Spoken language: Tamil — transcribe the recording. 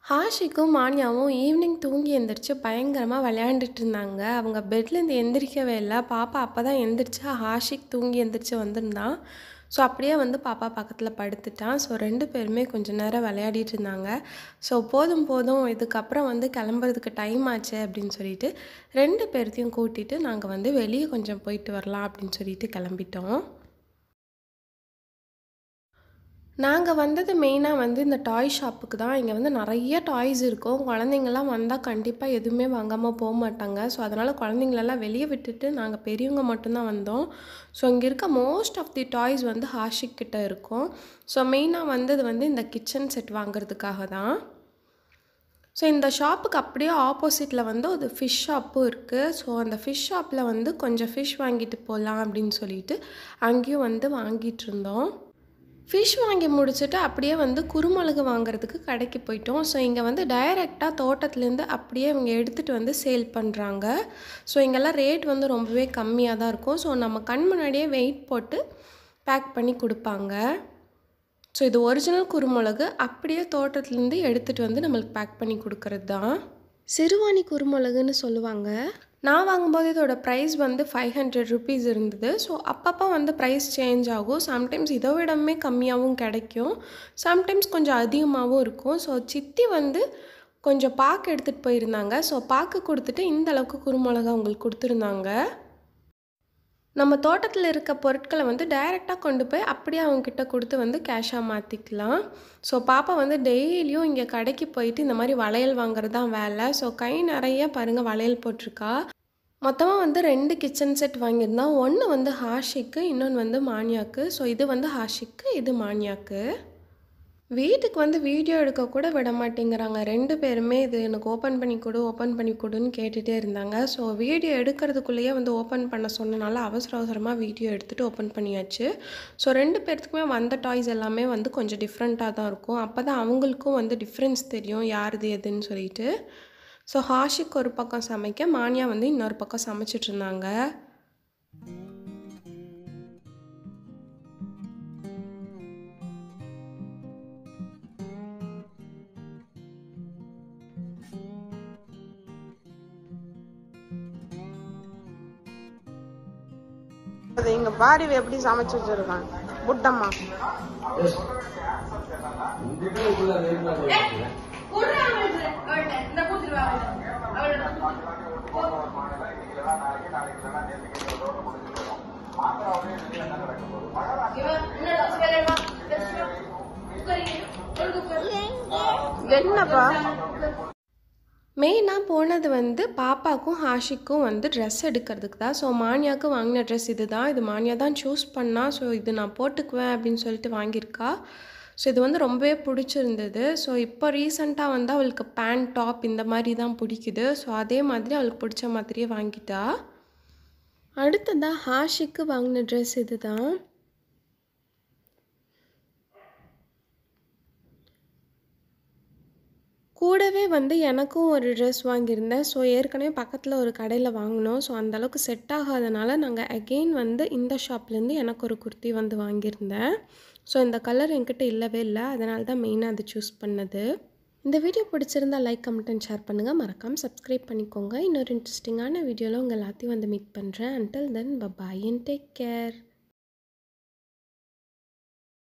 ஹாஷிக்கும் மானியாவும் ஈவினிங் தூங்கி எந்திரிச்சு பயங்கரமாக விளையாண்டுட்டு இருந்தாங்க அவங்க பெட்லேருந்து எந்திரிக்கவே இல்லை பாப்பா அப்போ தான் எந்திரிச்சு ஹாஷிக் தூங்கி எந்திரிச்சு வந்திருந்தான் ஸோ அப்படியே வந்து பாப்பா பக்கத்தில் படுத்துட்டான் ஸோ ரெண்டு பேருமே கொஞ்சம் நேரம் விளையாடிட்டு இருந்தாங்க ஸோ போதும் போதும் இதுக்கப்புறம் வந்து கிளம்புறதுக்கு டைம் ஆச்சு அப்படின்னு சொல்லிட்டு ரெண்டு பேர்த்தையும் கூட்டிகிட்டு நாங்கள் வந்து வெளியே கொஞ்சம் போயிட்டு வரலாம் அப்படின்னு சொல்லிட்டு கிளம்பிட்டோம் நாங்கள் வந்தது மெயினாக வந்து இந்த டாய் ஷாப்புக்கு தான் இங்கே வந்து நிறைய டாய்ஸ் இருக்கும் குழந்தைங்கள்லாம் வந்தால் கண்டிப்பாக எதுவுமே வாங்காமல் போக மாட்டாங்க ஸோ அதனால் குழந்தைங்களெல்லாம் வெளியே விட்டுட்டு நாங்கள் பெரியவங்க மட்டும்தான் வந்தோம் ஸோ இங்கே இருக்க மோஸ்ட் ஆஃப் தி டாய்ஸ் வந்து ஹாஷிக் கிட்ட இருக்கும் ஸோ மெயினாக வந்தது வந்து இந்த கிச்சன் செட் வாங்குறதுக்காக தான் ஸோ இந்த ஷாப்புக்கு அப்படியே ஆப்போசிட்டில் வந்து ஒரு ஃபிஷ் ஷாப்பும் இருக்குது ஸோ அந்த ஃபிஷ் ஷாப்பில் வந்து கொஞ்சம் ஃபிஷ் வாங்கிட்டு போகலாம் அப்படின்னு சொல்லிட்டு அங்கேயும் வந்து வாங்கிட்டு இருந்தோம் ஃபிஷ் வாங்கி முடிச்சுட்டு அப்படியே வந்து குருமிளகு வாங்குறதுக்கு கடைக்கு போயிட்டோம் ஸோ இங்கே வந்து டைரெக்டாக தோட்டத்துலேருந்து அப்படியே இவங்க எடுத்துகிட்டு வந்து சேல் பண்ணுறாங்க ஸோ இங்கெல்லாம் ரேட் வந்து ரொம்பவே கம்மியாக தான் இருக்கும் ஸோ நம்ம கண் முன்னாடியே வெயிட் போட்டு பேக் பண்ணி கொடுப்பாங்க ஸோ இது ஒரிஜினல் குருமிளகு அப்படியே தோட்டத்துலேருந்து எடுத்துகிட்டு வந்து நம்மளுக்கு பேக் பண்ணி கொடுக்கறது தான் சிறுவாணி குருமிளகுன்னு சொல்லுவாங்க நான் வாங்கும்போது இதோட ப்ரைஸ் வந்து ஃபைவ் ஹண்ட்ரட் ருபீஸ் இருந்தது ஸோ அப்பப்போ வந்து ப்ரைஸ் சேஞ்ச் ஆகும் சம்டைம்ஸ் இதை விடமே கம்மியாகவும் கிடைக்கும் சம்டைம்ஸ் கொஞ்சம் அதிகமாகவும் இருக்கும் ஸோ சித்தி வந்து கொஞ்சம் பாக்கு எடுத்துகிட்டு போயிருந்தாங்க ஸோ பாக்கு கொடுத்துட்டு இந்த அளவுக்கு குருமிளகா அவங்களுக்கு கொடுத்துருந்தாங்க நம்ம தோட்டத்தில் இருக்க பொருட்களை வந்து டைரெக்டாக கொண்டு போய் அப்படியே அவங்கக்கிட்ட கொடுத்து வந்து கேஷாக மாற்றிக்கலாம் ஸோ பாப்பா வந்து டெய்லியும் இங்கே கடைக்கு போயிட்டு இந்த மாதிரி வளையல் வாங்குறது தான் வேலை ஸோ கை நிறைய பாருங்கள் வளையல் போட்டிருக்கா மொத்தமாக வந்து ரெண்டு கிச்சன் செட் வாங்கியிருந்தோம் ஒன்று வந்து ஹாஷிக்கு இன்னொன்று வந்து மானியாக்கு ஸோ இது வந்து ஹாஷிக்கு இது மானியாக்கு வீட்டுக்கு வந்து வீடியோ எடுக்க கூட விட மாட்டேங்கிறாங்க ரெண்டு பேருமே இது எனக்கு ஓப்பன் பண்ணி கொடு ஓப்பன் பண்ணி கொடுன்னு கேட்டுகிட்டே இருந்தாங்க ஸோ வீடியோ எடுக்கிறதுக்குள்ளேயே வந்து ஓப்பன் பண்ண சொன்னனால அவசர அவசரமாக வீடியோ எடுத்துகிட்டு ஓப்பன் பண்ணியாச்சு ஸோ ரெண்டு பேர்த்துக்குமே வந்த டாய்ஸ் எல்லாமே வந்து கொஞ்சம் டிஃப்ரெண்ட்டாக தான் இருக்கும் அப்போ தான் அவங்களுக்கும் வந்து டிஃப்ரென்ஸ் தெரியும் யாருது எதுன்னு சொல்லிட்டு ஸோ ஹாஷிக் ஒரு பக்கம் சமைக்க மானியா வந்து இன்னொரு பக்கம் சமைச்சிட்டு இருந்தாங்க அது இங்க பாரி எப்படி சமைச்சு வச்சிருக்கான் புட்டம்மா என்னப்பா மெயினாக போனது வந்து பாப்பாக்கும் ஹாஷிக்கும் வந்து ட்ரெஸ் எடுக்கிறதுக்கு தான் ஸோ மானியாவுக்கு வாங்கின ட்ரெஸ் இது தான் இது மானியா தான் சூஸ் பண்ணா ஸோ இது நான் போட்டுக்குவேன் அப்படின்னு சொல்லிட்டு வாங்கியிருக்கா ஸோ இது வந்து ரொம்பவே பிடிச்சிருந்தது ஸோ இப்போ ரீசண்டாக வந்து அவளுக்கு பேண்ட் டாப் இந்த மாதிரி தான் பிடிக்குது ஸோ அதே மாதிரி அவளுக்கு பிடிச்ச மாதிரியே வாங்கிட்டா அடுத்ததாக ஹாஷிக்கு வாங்கின ட்ரெஸ் இது தான் கூடவே வந்து எனக்கும் ஒரு ட்ரெஸ் வாங்கியிருந்தேன் ஸோ ஏற்கனவே பக்கத்தில் ஒரு கடையில் வாங்கினோம் ஸோ அந்தளவுக்கு செட் ஆகாதனால நாங்கள் அகெயின் வந்து இந்த ஷாப்லேருந்து எனக்கு ஒரு குர்த்தி வந்து வாங்கியிருந்தேன் ஸோ இந்த கலர் என்கிட்ட இல்லவே இல்லை அதனால தான் மெயினாக அது சூஸ் பண்ணது இந்த வீடியோ பிடிச்சிருந்தா லைக் கமெண்ட் அண்ட் ஷேர் பண்ணுங்கள் மறக்காமல் சப்ஸ்கிரைப் பண்ணிக்கோங்க இன்னொரு இன்ட்ரெஸ்டிங்கான வீடியோவில் உங்கள் எல்லாத்தையும் வந்து மீட் பண்ணுறேன் until then bye bye and take care